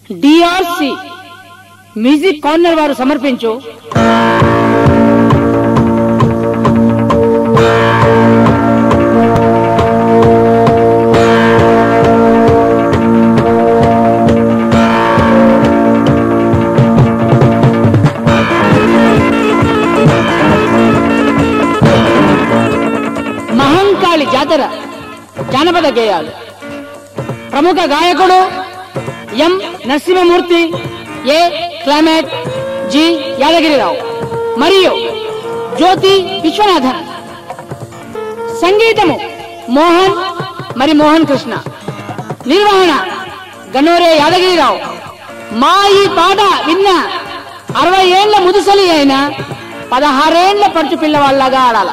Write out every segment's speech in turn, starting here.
DRC music corner వారు సమర్పించు మహంకాళి జాతర జానపద గేయాలు ప్రముఖ గాయకుడు ఎం నరసింహమూర్తి ఏ క్లైమేట్ జి యాదగిరిరావు మరియు జ్యోతి విశ్వనాథన్ సంగీతము మోహన్ మరి మోహన్ కృష్ణ నిర్వహణ గన్నోరే యాదగిరిరావు మా ఈ పాట విన్న అరవై ఏళ్ల ముదుసలి అయిన పదహారేళ్ల పడుచు పిల్లవాళ్ళగా ఆడాల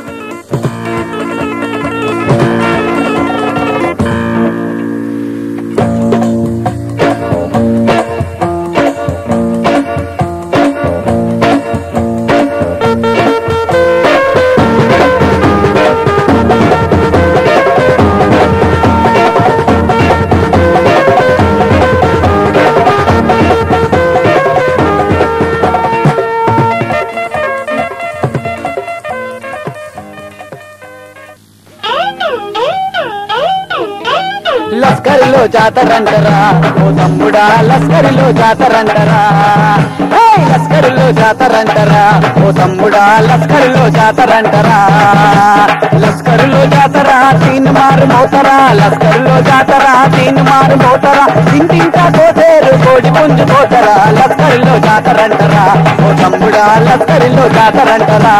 లస్కరిలో జాతరంటరా ఓ తమ్ముడా లస్కరిలో జాతరంటరా హే! లస్కరిలో జాతరంటరా ఓ తమ్ముడా లస్కరిలో జాతరంటరా లస్కరిలో జాతర తీన్ మారు మోతరా లస్కరిలో జాతర తీన్ మారు మోతరా ఇంటింటా కోసేరు కోడి పుంజు కోతరా లస్కరిలో జాతరంటరా ఓ తమ్ముడా లస్కరిలో జాతరంటరా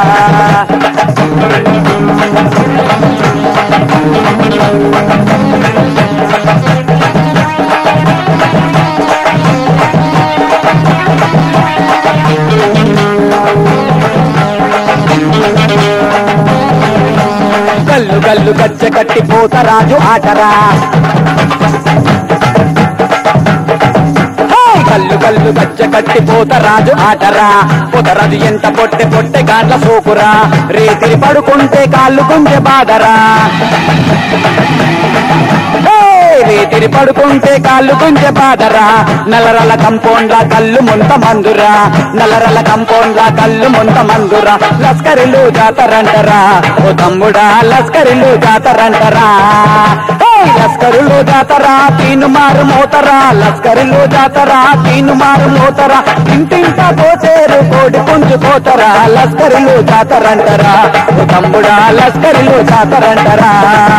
గల్లు గల్లు గజ్జ కట్టి పోతరాజు ఆటరా హే! కల్లు కల్లు గజ్జ కట్టి పోతరాజు ఆటరా పొతరాజు ఎంత పొట్టె పొట్టె గాడ్ల సోకురా రేతిరి పడుకుంటే కాళ్ళు గుండె బాధరా హే! రేతిరి పడుకుంటే కాళ్ళు గుంజె బాధరా నల్లరల కంపౌండ్ల కళ్ళు ముంత మందురా నల్లరల కంపౌండ్ల కళ్ళు ముంత మందురా లస్కరిలు జాతరంటరా ఓ తమ్ముడా లస్కరిలు జాతరంటరా హే! లస్కరులు జాతరా తీను మారు మోతరా లస్కరిలు జాతరా తీను మారు మోతరా ఇంటింటా పోసేరు కోడి పుంజు కోతరా లస్కరిలు జాతరంటరా ఓ తమ్ముడా లస్కరిలు జాతరంటరా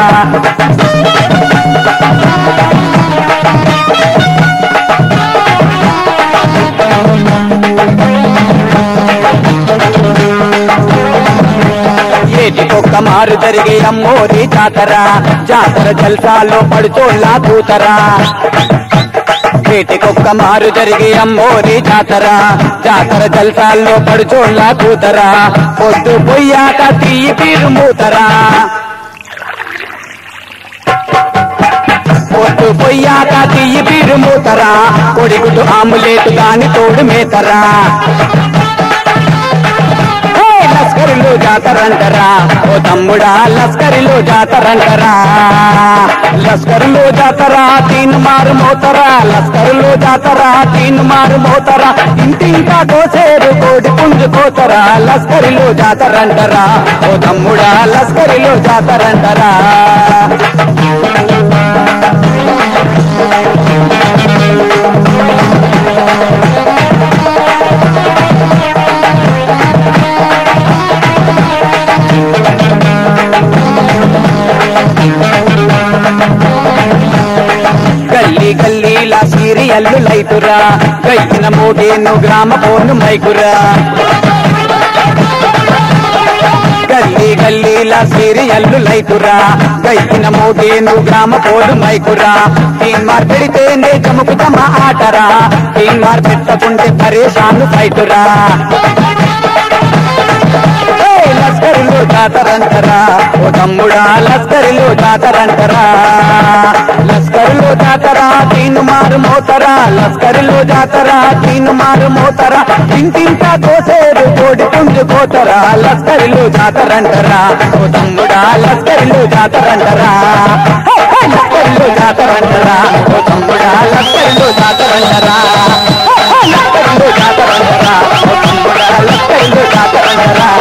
ఏటికొక్క మారు జరిగే అమ్మోరి జాతర జాతర జల్సాల్లో పడుచోళ్ళ కూతరా ఏటికొక్క మారు జరిగే అమ్మోరి జాతర జాతర జల్సాల్లో పడుచోళ్ళ కూతరా పొద్దు పొయ్యాక తీయి పీరు మూతరా పొద్దు పొయ్యాక తీయి పీరు మూతరా కొడిగుడు ఆములేటు గాని తోడు మేతరా హే! లస్కరిలో జాతరంటరా ఓ తమ్ముడా లస్కరిలో జాతరంటరా లస్కరిలో జాతరా తీన్ మారు మోతరా లస్కరిలో జాతరా తీన్ మారు మోతరా ఇంటింటా కోసేరు కోడి పుంజు కోతరా లస్కరిలో జాతరంటరా ఓ తమ్ముడా లస్కరిలో జాతరంటరా గల్లీ గల్లీలా సీరియల్లు లైతురా గయ్యిన మోగేను గ్రామ పోను మైకురా గల్లీ గల్లీలా సీరియల్లు లైతురా గయ్యిన మోగేను గ్రామ పోను మైకురా తీన్ మార్ పెడితేనే జముకు జమ ఆటరా తీన్ మార్ పెట్టకుంటే పరేషాను ఫైటురా హే! లస్కరులు జాతరంటరా ఓ తమ్ముడా లస్కరిలో జాతరంటరా లస్కరిలో జాతరా తీను మారు మోతరా లస్కరిలో జాతరా తీను మారు మోతరా ఇంటింటా కోసేరు కోడి పుంజు కోతరా లస్కరిలో జాతరంటరా ఓ తమ్ముడా లస్కరిలో జాతరంటరా హే, హే, లస్కరిలో జాతరంటరా ఓ తమ్ముడా లస్కరిలో జాతరంటరా హే, హే, లస్కరిలో జాతరంటరా ఓ తమ్ముడా లస్కరిలో జాతరంటరా